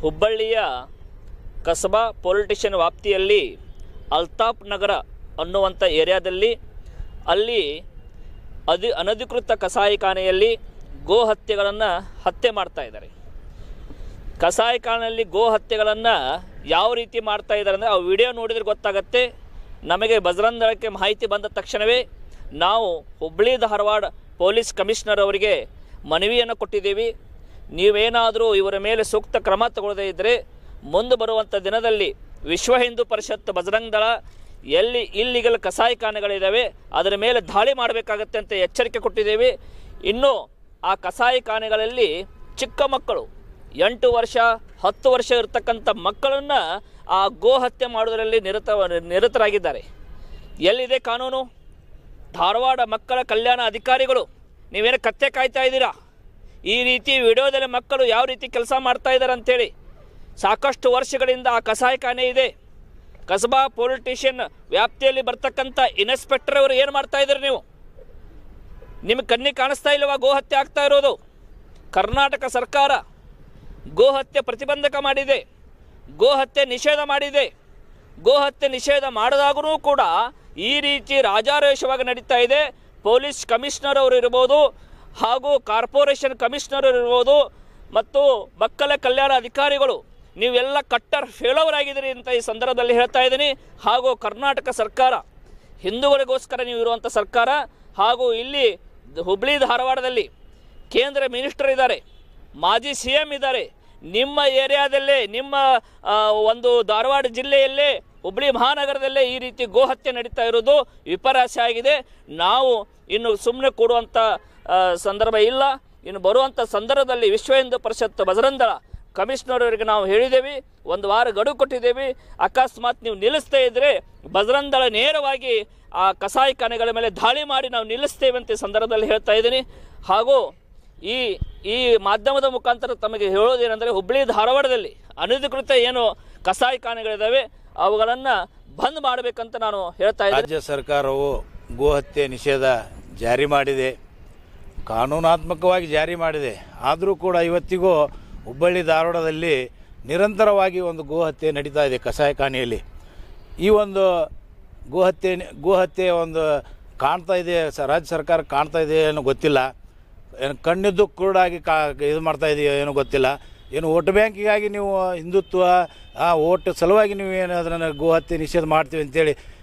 ಹುಬ್ಬಳ್ಳಿಯ ಕಸಬಾ ಪೊಲಿಟಿಷನ್ ವ್ಯಾಪ್ತಿಯಲ್ಲಿ ಅಲ್ತಾಫ್ ನಗರ ಅನ್ನುವಂಥ ಏರಿಯಾದಲ್ಲಿ ಅಲ್ಲಿ ಅಧಿ ಅನಧಿಕೃತ ಕಸಾಯಿಖಾನೆಯಲ್ಲಿ ಗೋ ಹತ್ಯೆಗಳನ್ನು ಹತ್ಯೆ ಮಾಡ್ತಾ ಇದ್ದಾರೆ ಕಸಾಯಿಖಾನೆಯಲ್ಲಿ ಗೋ ಹತ್ಯೆಗಳನ್ನು ಯಾವ ರೀತಿ ಮಾಡ್ತಾ ಇದ್ದಾರೆ ಅಂದರೆ ಆ ವಿಡಿಯೋ ನೋಡಿದ್ರೆ ಗೊತ್ತಾಗತ್ತೆ ನಮಗೆ ಬಜರಂಗ್ ದಳಕ್ಕೆ ಮಾಹಿತಿ ಬಂದ ತಕ್ಷಣವೇ ನಾವು ಹುಬ್ಬಳ್ಳಿ ಧಾರವಾಡ ಪೊಲೀಸ್ ಕಮಿಷನರ್ ಅವರಿಗೆ ಮನವಿಯನ್ನು ಕೊಟ್ಟಿದ್ದೀವಿ ನೀವೇನಾದರೂ ಇವರ ಮೇಲೆ ಸೂಕ್ತ ಕ್ರಮ ತಗೊಳ್ಳದೇ ಇದ್ದರೆ ಮುಂದೆ ಬರುವಂಥ ದಿನದಲ್ಲಿ ವಿಶ್ವ ಹಿಂದೂ ಪರಿಷತ್ ಬಜರಂಗ್ ದಳ ಎಲ್ಲಿ ಇಲ್ಲಿಗಲ್ ಕಸಾಯಿಖಾನೆಗಳಿದ್ದಾವೆ ಅದರ ಮೇಲೆ ದಾಳಿ ಮಾಡಬೇಕಾಗತ್ತೆ ಅಂತ ಎಚ್ಚರಿಕೆ ಕೊಟ್ಟಿದ್ದೇವೆ ಇನ್ನು ಆ ಕಸಾಯಿಖಾನೆಗಳಲ್ಲಿ ಚಿಕ್ಕ ಮಕ್ಕಳು ಎಂಟು ವರ್ಷ ಹತ್ತು ವರ್ಷ ಇರತಕ್ಕಂಥ ಮಕ್ಕಳನ್ನು ಆ ಗೋ ಹತ್ಯೆ ಮಾಡೋದರಲ್ಲಿ ನಿರತ ನಿರತರಾಗಿದ್ದಾರೆ ಎಲ್ಲಿದೆ ಕಾನೂನು ಧಾರವಾಡ ಮಕ್ಕಳ ಕಲ್ಯಾಣ ಅಧಿಕಾರಿಗಳು ನೀವೇನು ಕತ್ತೆ ಕಾಯ್ತಾ ಇದ್ದೀರಾ ಈ ರೀತಿ ವಿಡಿಯೋದಲ್ಲಿ ಮಕ್ಕಳು ಯಾವ ರೀತಿ ಕೆಲಸ ಮಾಡ್ತಾ ಇದ್ದಾರೆ ಅಂತೇಳಿ ಸಾಕಷ್ಟು ವರ್ಷಗಳಿಂದ ಆ ಕಸಾಯಿಖಾನೆ ಇದೆ ಕಸಬಾ ಪೊಲಿಟಿಷಿಯನ್ ವ್ಯಾಪ್ತಿಯಲ್ಲಿ ಬರ್ತಕ್ಕಂಥ ಇನ್ಸ್ಪೆಕ್ಟರ್ ಅವರು ಏನು ಮಾಡ್ತಾ ಇದ್ದೀರಿ ನೀವು ನಿಮಗೆ ಕಣ್ಣಿಗೆ ಕಾಣಿಸ್ತಾ ಇಲ್ಲವಾ ಗೋಹತ್ಯೆ ಆಗ್ತಾ ಇರೋದು ಕರ್ನಾಟಕ ಸರ್ಕಾರ ಗೋಹತ್ಯೆ ಪ್ರತಿಬಂಧಕ ಮಾಡಿದೆ ಗೋಹತ್ಯೆ ನಿಷೇಧ ಮಾಡಿದೆ ಗೋಹತ್ಯೆ ನಿಷೇಧ ಮಾಡಿದಾಗೂ ಕೂಡ ಈ ರೀತಿ ರಾಜಾರೋಷವಾಗಿ ನಡೀತಾ ಇದೆ ಪೊಲೀಸ್ ಕಮಿಷನರ್ ಅವರು ಇರ್ಬೋದು ಹಾಗೂ ಕಾರ್ಪೊರೇಷನ್ ಕಮಿಷನರ್ ಇರ್ಬೋದು ಮತ್ತು ಮಕ್ಕಳ ಕಲ್ಯಾಣ ಅಧಿಕಾರಿಗಳು ನೀವೆಲ್ಲ ಕಟ್ಟರ್ ಫೇಲೋವರ್ ಆಗಿದ್ದೀರಿ ಅಂತ ಈ ಸಂದರ್ಭದಲ್ಲಿ ಹೇಳ್ತಾ ಇದ್ದೀನಿ ಹಾಗೂ ಕರ್ನಾಟಕ ಸರ್ಕಾರ ಹಿಂದೂಗಳಿಗೋಸ್ಕರ ನೀವು ಇರುವಂಥ ಸರ್ಕಾರ ಹಾಗೂ ಇಲ್ಲಿ ಹುಬ್ಳಿ ಧಾರವಾಡದಲ್ಲಿ ಕೇಂದ್ರ ಮಿನಿಸ್ಟರ್ ಇದ್ದಾರೆ ಮಾಜಿ ಸಿ ಎಂ ಇದ್ದಾರೆ ನಿಮ್ಮ ಏರಿಯಾದಲ್ಲೇ ನಿಮ್ಮ ಆ, ಒಂದು ಧಾರವಾಡ ಜಿಲ್ಲೆಯಲ್ಲೇ ಹುಬ್ಳಿ ಮಹಾನಗರದಲ್ಲೇ ಈ ರೀತಿ ಗೋಹತ್ಯೆ ನಡೀತಾ ಇರೋದು ವಿಪರ್ಯಾಸ ಆಗಿದೆ ನಾವು ಇನ್ನು ಸುಮ್ಮನೆ ಕೊಡುವಂಥ ಆ, ಸಂದರ್ಭ ಇಲ್ಲ ಇನ್ನು ಬರುವಂಥ ಸಂದರ್ಭದಲ್ಲಿ ವಿಶ್ವ ಹಿಂದೂ ಪರಿಷತ್ ಬಜರಂಗ್ ದಳ ಕಮಿಷನರ್ ಅವರಿಗೆ ನಾವು ಹೇಳಿದ್ದೇವೆ ಒಂದು ವಾರ ಗಡುವು ಕೊಟ್ಟಿದ್ದೇವೆ ಅಕಸ್ಮಾತ್ ನೀವು ನಿಲ್ಲಿಸ್ತಾ ಇದ್ದರೆ ಬಜರಂಗ್ ದಳ ನೇರವಾಗಿ ಆ ಕಸಾಯಿಖಾನೆಗಳ ಮೇಲೆ ದಾಳಿ ಮಾಡಿ ನಾವು ನಿಲ್ಲಿಸ್ತೇವೆ ಅಂತ ಈ ಸಂದರ್ಭದಲ್ಲಿ ಹೇಳ್ತಾ ಇದ್ದೀನಿ ಹಾಗೂ ಈ ಈ ಮಾಧ್ಯಮದ ಮುಖಾಂತರ ತಮಗೆ ಹೇಳೋದೇನೆಂದರೆ ಹುಬ್ಬಳ್ಳಿ ಧಾರವಾಡದಲ್ಲಿ ಅನಧಿಕೃತ ಏನು ಕಸಾಯಿಖಾನೆಗಳಿದ್ದಾವೆ ಅವುಗಳನ್ನು ಬಂದ್ ಮಾಡಬೇಕಂತ ನಾನು ಹೇಳ್ತಾ ಇದ್ದೀನಿ ರಾಜ್ಯ ಸರ್ಕಾರವು ಗೋಹತ್ಯೆ ನಿಷೇಧ ಜಾರಿ ಮಾಡಿದೆ ಕಾನೂನಾತ್ಮಕವಾಗಿ ಜಾರಿ ಮಾಡಿದೆ ಆದರೂ ಕೂಡ ಇವತ್ತಿಗೂ ಹುಬ್ಬಳ್ಳಿ ಧಾರವಾಡದಲ್ಲಿ ನಿರಂತರವಾಗಿ ಒಂದು ಗೋಹತ್ಯೆ ನಡೀತಾ ಇದೆ ಕಸಾಯಿಖಾನೆಯಲ್ಲಿ ಈ ಒಂದು ಗೋಹತ್ಯೆ ಗೋಹತ್ಯೆ ಒಂದು ಕಾಣ್ತಾ ಇದೆ ಸ- ರಾಜ್ಯ ಸರ್ಕಾರ ಕಾಣ್ತಾ ಇದೆ ಏನೋ ಗೊತ್ತಿಲ್ಲ ಏನು ಕಣ್ಣಿದ್ದು ಕುರುಡಾಗಿ ಕಾ ಇದು ಮಾಡ್ತಾ ಇದೆಯೋ ಏನೋ ಗೊತ್ತಿಲ್ಲ ಏನು ವೋಟ್ ಬ್ಯಾಂಕಿಗಾಗಿ ನೀವು ಹಿಂದುತ್ವ ಆ ಓಟ್ ಸಲುವಾಗಿ ನೀವು ಏನು ಅದನ್ನು ಗೋಹತ್ಯೆ ನಿಷೇಧ ಮಾಡ್ತೀವಿ ಅಂತೇಳಿ